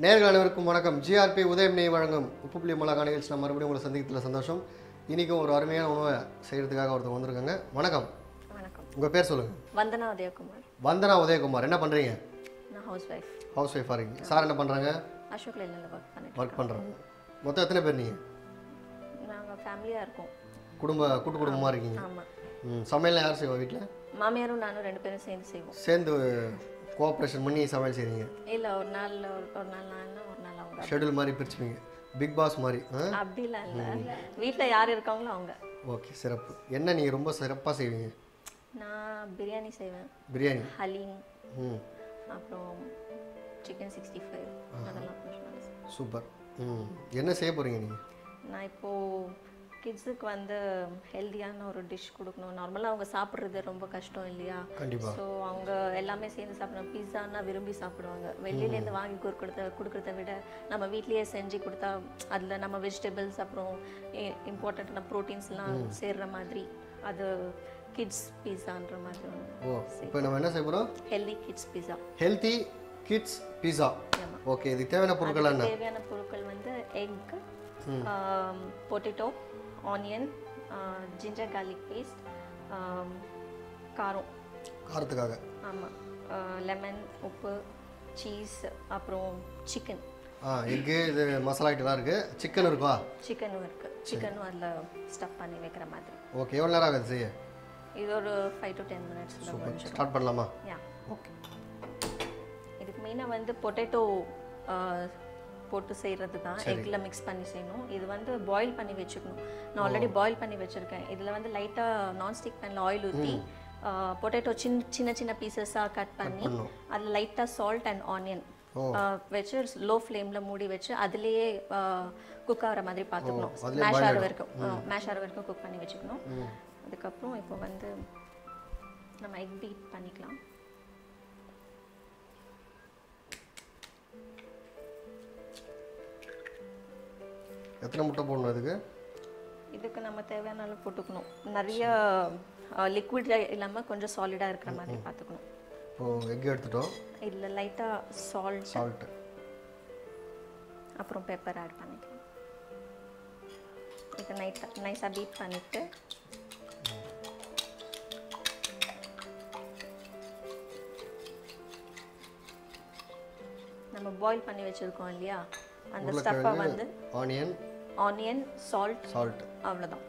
நேர்கள் அனைவருக்கும் வணக்கம் ஜிஆர்பி உதயமினை வழங்கும் உப்பு புள்ளி மிளகா நிகழ்ச்சி நான் மறுபடியும் உங்களை சந்திக்கிறதுல சந்தோஷம் இன்றைக்கும் ஒரு அருமையான உணவை செய்கிறதுக்காக ஒருத்தவங்க வந்திருக்காங்க வணக்கம் வணக்கம் உங்கள் பேர் சொல்லுங்கள் வந்தனா உதயகுமார் வந்தனா உதயகுமார் என்ன பண்ணுறீங்க நான் ஹவுஸ் ஒய்ஃப் ஹவுஸ் ஒய்ஃபாக இருக்கீங்க சார் என்ன பண்ணுறாங்க அசோக் லைனில் ஒர்க் பண்ணிட்டு ஒர்க் பண்ணுறாங்க மொத்தம் எத்தனை பேர் நீங்கள் நாங்கள் ஃபேமிலியாக இருக்கோம் குடும்ப கூட்டு குடும்பமாக இருக்கீங்க ஆமாம் ம் சமையல்லாம் யார் செய்வா வீட்டில் மாமியாரும் நானும் ரெண்டு பேரும் சேர்ந்து செய்வோம் சேர்ந்து கோஆப்ரேஷன் பண்ணி சமையல் செய்கிறீங்க இல்லை ஒரு நாள் ஒரு ஒரு நாள் நான் ஒரு நாள் அவங்க ஷெட்யூல் மாதிரி பிரிச்சுப்பீங்க பிக் பாஸ் மாதிரி ஆ அப்படிலாம் இல்லை வீட்டில் யார் இருக்காங்களோ அவங்க ஓகே சிறப்பு என்ன நீங்கள் ரொம்ப சிறப்பாக செய்வீங்க நான் பிரியாணி செய்வேன் பிரியாணி ஹலீம் ம் அப்புறம் சிக்கன் சிக்ஸ்டி ஃபைவ் அதெல்லாம் கொஞ்சம் நல்லா செய்வேன். சூப்பர் ம் என்ன செய்ய போகிறீங்க நீங்கள் நான் இப்போது கிட்ஸுக்கு வந்து ஹெல்த்தியான ஒரு டிஷ் கொடுக்கணும் நார்மலாக அவங்க சாப்பிட்றது ரொம்ப கஷ்டம் இல்லையா கண்டிப்பாக ஸோ அவங்க எல்லாமே சேர்ந்து சாப்பிடணும் பீஸான்னா விரும்பி சாப்பிடுவாங்க வெளியிலேருந்து வாங்கி கொடுக்குறத கொடுக்குறத விட நம்ம வீட்லேயே செஞ்சு கொடுத்தா அதில் நம்ம வெஜிடபிள்ஸ் அப்புறம் இம்பார்ட்டண்ட்டான ப்ரோட்டீன்ஸ்லாம் சேர்ற மாதிரி அது கிட்ஸ் பீஸான்ற மாதிரி ஒன்று ஓ இப்போ நம்ம என்ன செய்ய போகிறோம் healthy kids pizza healthy kids pizza ஆமா. ஓகே இதுக்கு தேவையான பொருட்கள் என்ன தேவையான பொருட்கள் வந்து egg potato onion ginger garlic paste காரம் காரத்துக்காக ஆமாம் லெமன் உப்பு சீஸ் அப்புறம் சிக்கன் ஆ எக்கு இது மசாலா ஐட்டம்லாம் இருக்குது சிக்கன் இருக்கா சிக்கனும் இருக்குது சிக்கனும் அதில் ஸ்டஃப் பண்ணி வைக்கிற மாதிரி ஓகே எவ்வளோ நேரம் ஆகுது செய்ய இது ஒரு ஃபைவ் டு டென் மினிட்ஸில் சூப்பர் ஸ்டார்ட் பண்ணலாமா யா ஓகே இதுக்கு மெயினாக வந்து பொட்டேட்டோ போட்டு செய்கிறது தான் எக்கில் மிக்ஸ் பண்ணி செய்யணும் இது வந்து பாயில் பண்ணி வச்சுக்கணும் நான் ஆல்ரெடி பாயில் பண்ணி வச்சுருக்கேன் இதில் வந்து லைட்டாக நான்ஸ்டிக் பேனில் ஆயில் ஊற்றி பொட்டேட்டோ சின்ன சின்ன சின்ன பீசஸாக கட் பண்ணி அதில் லைட்டாக சால்ட் அண்ட் ஆனியன் வச்சு லோ ஃப்ளேமில் மூடி வச்சு அதுலேயே குக் ஆகிற மாதிரி பார்த்துக்கணும் மேஷ் ஆகிற வரைக்கும் மேஷ் ஆகிற வரைக்கும் குக் பண்ணி வச்சுக்கணும் அதுக்கப்புறம் இப்போ வந்து நம்ம எக் பீட் பண்ணிக்கலாம் எத்தனை முட்டை போடணும் இதுக்கு இதுக்கு நம்ம தேவையான அளவு போட்டுக்கணும் நிறைய லிக்விட் இல்லாமல் கொஞ்சம் சாலிடாக இருக்கிற மாதிரி பார்த்துக்கணும் இப்போது எக் எடுத்துட்டோம் இதில் லைட்டாக சால்ட் சால்ட்டு அப்புறம் பெப்பர் ஆட் பண்ணிக்கலாம் இதை நைட்டாக நைஸாக பீட் பண்ணிவிட்டு நம்ம பாயில் பண்ணி வச்சுருக்கோம் இல்லையா அந்த ஸ்டஃப்பை வந்து ஆனியன் ஆனியன் சால்ட் சால்ட் அவ்வளோதான்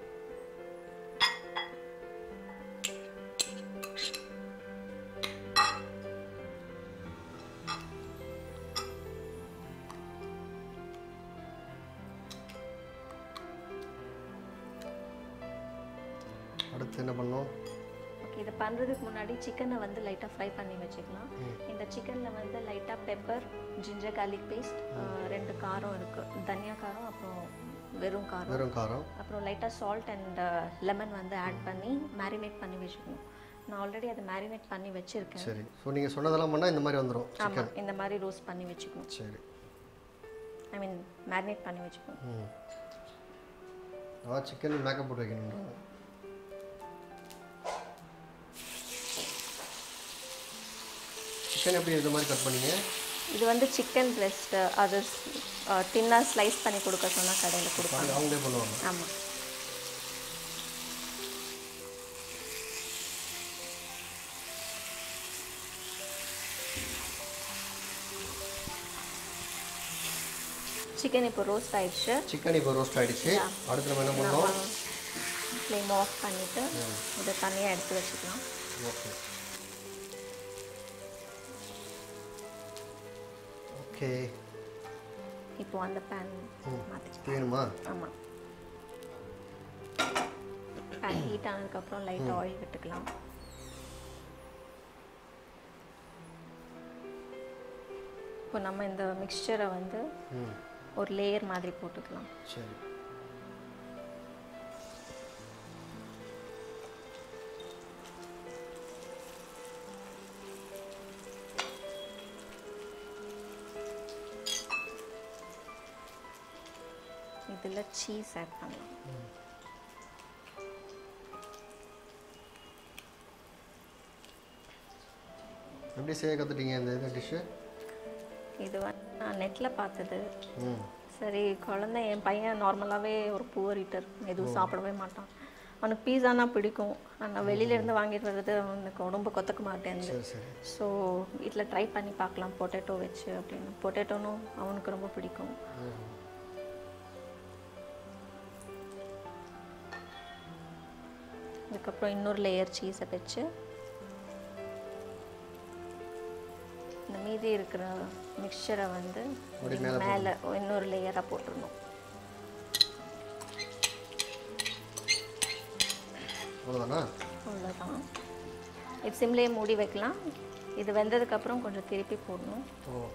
அடுத்து என்ன பண்ணோம் ஓகே இதை பண்ணுறதுக்கு முன்னாடி சிக்கனை வந்து லைட்டாக ஃப்ரை பண்ணி வச்சுக்கலாம் இந்த சிக்கனில் வந்து லைட்டாக பெப்பர் ஜிஞ்சர் garlic பேஸ்ட் ரெண்டு காரம் இருக்குது தனியா காரம் அப்புறம் வெறும் காரம் வெறும் காரம் அப்புறம் லைட்டாக சால்ட் அண்ட் லெமன் வந்து ஆட் பண்ணி மேரினேட் பண்ணி வச்சுக்கணும் நான் ஆல்ரெடி அதை மேரினேட் பண்ணி வச்சுருக்கேன் சரி ஸோ நீங்கள் சொன்னதெல்லாம் பண்ணால் இந்த மாதிரி வந்துடும் ஆமாம் இந்த மாதிரி ரோஸ்ட் பண்ணி வச்சுக்கணும் சரி ஐ மீன் மேரினேட் பண்ணி வச்சுக்கணும் ம் அதான் சிக்கன் மேக்கப் போட்டு வைக்கணும் சிக்கன் எப்படி இந்த மாதிரி கட் பண்ணீங்க இது வந்து சிக்கன் பிரெஸ்ட்டு அது தின்னாக ஸ்லைஸ் பண்ணி கொடுக்க சொன்னால் கடையில் கொடுப்பாங்க அது அவங்களே பண்ணுவாங்க ஆமாம் சிக்கன் இப்போ ரோஸ்ட் ஆயிடுச்சு சிக்கன் இப்போ ரோஸ்ட் ஆயிடுச்சு அடுத்து நம்ம என்ன பண்ணோம் ஃப்ளேம் ஆஃப் பண்ணிவிட்டு இதை தனியாக எடுத்து வச்சுக்கலாம் ஓகே ஓகே இப்போ அந்த பேன் மாற்றிக்கலாம் வேணுமா ஆமாம் பேன் ஹீட் ஆனதுக்கப்புறம் லைட்டாக ஆயில் விட்டுக்கலாம் இப்போ நம்ம இந்த மிக்சரை வந்து ம் ஒரு லேயர் மாதிரி போட்டுக்கலாம் சரி இதில் சீஸ் ஆட் பண்ணலாம் எப்படி செய்ய கற்றுட்டீங்க இந்த இது டிஷ்ஷு இது வந்து நான் நெட்டில் பார்த்தது ம் சரி குழந்தை என் பையன் நார்மலாகவே ஒரு புவர் ஈட்டர் எதுவும் சாப்பிடவே மாட்டான் அவனுக்கு பீஸானா பிடிக்கும் ஆனால் வெளியிலேருந்து வாங்கிட்டு வர்றது அவனுக்கு ரொம்ப கொத்தக்க மாட்டேங்குது சரி சரி ஸோ வீட்டில் ட்ரை பண்ணி பார்க்கலாம் பொட்டேட்டோ வச்சு அப்படின்னு பொட்டேட்டோனும் அவனுக்கு ரொம்ப பிடிக்கும் அதுக்கப்புறம் இன்னொரு லேயர் சீஸை வச்சு இந்த மீதி இருக்கிற மிக்சரை வந்து அப்படி மேல மேலே இன்னொரு லேயராக போட்டுடணும் அவ்வளோதானா அவ்வளோதான் இது சிம்லேயே மூடி வைக்கலாம் இது வெந்ததுக்கப்புறம் கொஞ்சம் திருப்பி போடணும் ஓ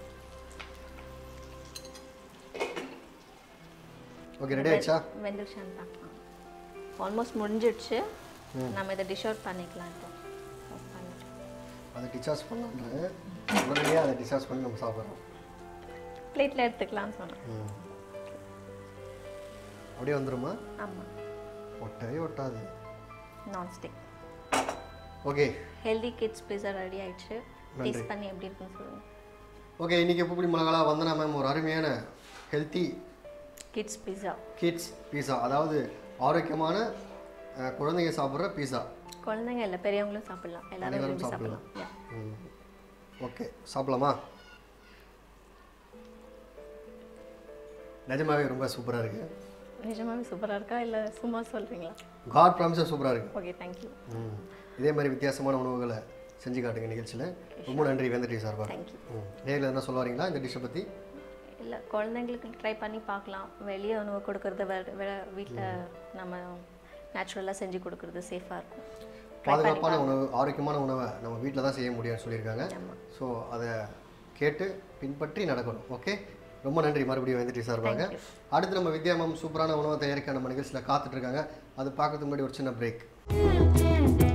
ஓகே ரெடி ஆயிடுச்சா வெந்துருச்சான்னு பார்க்கலாம் ஆல்மோஸ்ட் முடிஞ்சிடுச்சு நம்ம இதை டிஷ் அவுட் பண்ணிக்கலாம் இப்போ Off பண்ணிட்டு. அதை டிசார்ஜ் பண்ணலான்னு உடனடியாக அதை டிசார்ஜ் பண்ணி நம்ம சாப்பிட்றோம் பிளேட்டில் எடுத்துக்கலாம்னு சொன்னேன் ம் அப்படியே வந்துருமா ஆமாம் ஒட்டவே ஒட்டாது nonstick okay healthy kids pizza ready ஆயிடுச்சு டேஸ்ட் பண்ணி எப்படி இருக்குன்னு சொல்லுங்கள் ஓகே இன்றைக்கி எப்படி மிளகாலா வந்தனா மேம் ஒரு அருமையான healthy kids pizza kids pizza அதாவது ஆரோக்கியமான அஹ், குழந்தைங்க சாப்பிட்ற பீஸா குழந்தைங்க இல்லை பெரியவங்களும் சாப்பிடலாம் எல்லாரும் அனைவரும் விரும்பி சாப்பிடலாம். சாப்பிடலாம் Yeah. ஓகே சாப்பிடலாமா நிஜமாவே ரொம்ப சூப்பராக இருக்கு நிஜமாவே சூப்பராக இருக்கா இல்லை சும்மா சொல்கிறீங்களா காட் ப்ராமிஸாக சூப்பராக இருக்கு ஓகே தேங்க்யூ ம். இதே மாதிரி வித்தியாசமான உணவுகளை செஞ்சு காட்டுங்க நிகழ்ச்சியில் ரொம்ப நன்றி வேந்தட்டி சார்பா தேங்க்யூ ம் நேரில் என்ன சொல்ல வரீங்களா இந்த டிஷ்ஷை பற்றி இல்லை குழந்தைங்களுக்கு ட்ரை பண்ணி பார்க்கலாம் வெளியே உணவு கொடுக்கறத விட வீட்டில் நம்ம நேச்சுரலாக செஞ்சு கொடுக்கறது சேஃபாக இருக்கும் பாதுகாப்பான உணவு ஆரோக்கியமான உணவை நம்ம வீட்டில் தான் செய்ய முடியும்னு சொல்லியிருக்காங்க ஸோ அதை கேட்டு பின்பற்றி நடக்கணும் ஓகே ரொம்ப நன்றி மறுபடியும் வந்துட்டு சார்பாங்க அடுத்து நம்ம வித்யாமம் சூப்பரான உணவை தயாரிக்க நம்ம நிகழ்ச்சியில் காத்துட்டு இருக்காங்க அது பார்க்கறதுக்கு முன்னாடி ஒரு சின்ன பிரேக்